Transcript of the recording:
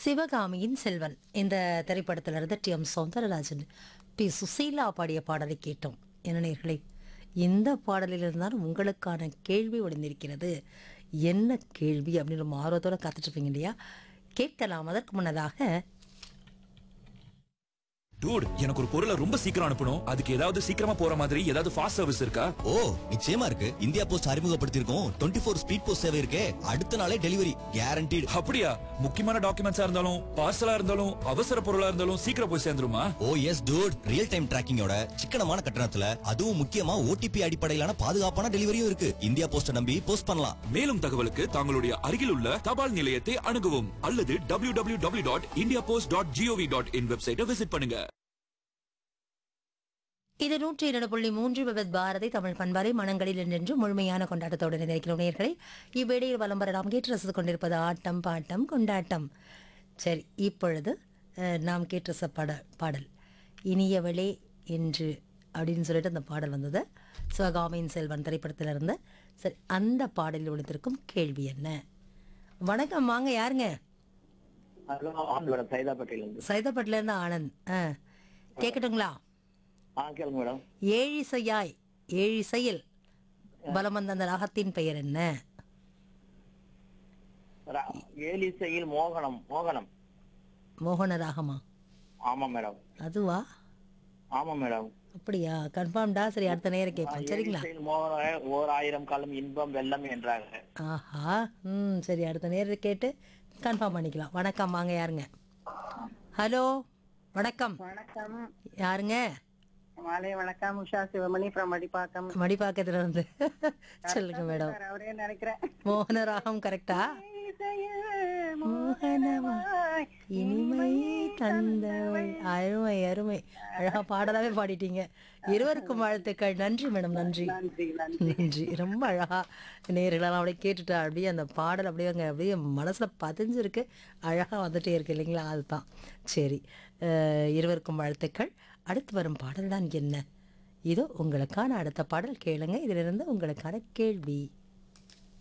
சிவகாமியின் செல்வன் இந்த திரைப்படத்திலிருந்து T M Soundararajan P Susheela பாடிய பாடலை கேட்டோம் என்ன நேயர்களே இந்த பாடலிலிருந்தான் உங்களுக்கான கேள்வி ஒளிந்திருக்கிறது என்ன கேள்வி அப்படின்னு ரொம்ப ஆர்வத்தோட காத்துட்டு இருப்பீங்க இல்லையா கேட்கலாம் அதற்கு முன்னதாக டூட் எனக்கு ஒரு பொருளை ரொம்ப சீக்கிரம் அனுப்பணும் அதுக்கு ஏதாவது சீக்கிரமா போற மாதிரி ஏதாவது ஃபாஸ்ட் சர்வீஸ் இருக்கா ஓ நிச்சயமா இருக்கு இந்தியா போஸ்ட் அறிமுகப்படுத்தியிருக்கோம் டுவெண்ட்டி ஃபோர் ஸ்பீட் போஸ்ட் சேவை இருக்கே அடுத்த நாளே டெலிவரி கேரண்டீடு அப்படியா முக்கியமான டாக்குமெண்ட்ஸா இருந்தாலும் பார்சலா இருந்தாலும் அவசர பொருளா இருந்தாலும் சீக்கிரம் போய் சேர்ந்துருமா oh yes dude real time டிராக்கிங்கோட சிக்கனமான கட்டணத்துல அதுவும் முக்கியமா ஓடிபி அடிப்படையிலான பாதுகாப்பான டெலிவரியும் இருக்கு இந்தியா போஸ்ட நம்பி போஸ்ட் பண்ணலாம் மேலும் தகவலுக்கு தங்களுடைய அருகில் உள்ள தபால் நிலையத்தை அணுகவும் அல்லது W W W dot India post dot GOV dot in வெப்சைட்டை விசிட் பண்ணுங்க இது நூற்றி இரண்டு புள்ளி மூன்று விபத் பாரதி தமிழ் பண்பாறை மனங்களில் நின்று முழுமையான கொண்டாட்டத்தோடு நினைக்கிறோம் நேயர்களே இவ்வேளையில் வலம் வர நாம் கேட்டு ரசித்துக் கொண்டிருப்பது ஆட்டம் பாட்டம் கொண்டாட்டம் சரி இப்பொழுது அஹ், நாம் கேட்டு ரசித்த பாட பாடல் இனியவளே என்று அப்படின்னு சொல்லிட்டு அந்த பாடல் வந்தது சிவகாமியின் செல்வன் திரைப்படத்திலிருந்து சரி அந்த பாடலில் ஒழித்திருக்கும் கேள்வி என்ன வணக்கம் வாங்க யாருங்க ஹலோ ஆன் மேடம் சைதாப்பேட்டையில இருந்து சைதாப்பட்டிலேருந்து ஆனந்த் ஆ கேட்கட்டுங்களா ஆ கேளுங்க மேடம் ஏழிசையாய் ஏழிசையில் பலம் வந்த அந்த ராகத்தின் பெயர் என்ன ரா- ஏலிசையில் மோகனம் மோகனம் மோகன ராகமா ஆமா மேடம் அதுவா ஆமா மேடம் அப்படியா கன்ஃபார்ம்டா சரி அடுத்த நேரம் கேட்பேன் சரிங்களா ஏலிசையில் மோகனம் ஓர் ஆயிரம் காலம் இன்பம் வெள்ளம் என்றாங்க ஆஹா ம் சரி அடுத்த நேரம் கேட்டு கன்ஃபார்ம் பண்ணிக்கலாம் வணக்கம் வாங்க யாருங்க ஹலோ வணக்கம் வணக்கம் யாருங்க மாலை வணக்கம் உஷா சிவமணி ஃப்ரம் மடிப்பாக்கம் மடிப்பாக்கத்துல இருந்து சொல்லுங்க மேடம் சார், அவரே நினைக்கிறேன் மோகன ராகம் கரெக்டா மோகனமாய் இனிமை தந்தவள் அருமை அருமை அழகா பாடலாவே பாடிட்டீங்க இருவருக்கும் வாழ்த்துக்கள் நன்றி மேடம் நன்றி நன்றி நன்றி நன்றி ரொம்ப அழகா நேர்களெல்லாம் அப்படியே கேட்டுட்டா அப்படியே அந்த பாடல் அப்படியே அங்கே அப்படியே மனசுல பதிஞ்சிருக்கு அழகா வந்துட்டே இருக்கு இல்லைங்களா அதுதான் சரி அஹ், இருவருக்கும் வாழ்த்துக்கள் அடுத்து வரும் பாடல் தான் என்ன இதோ உங்களுக்கான அடுத்த பாடல் கேளுங்க இதிலிருந்து உங்களுக்கான கேள்வி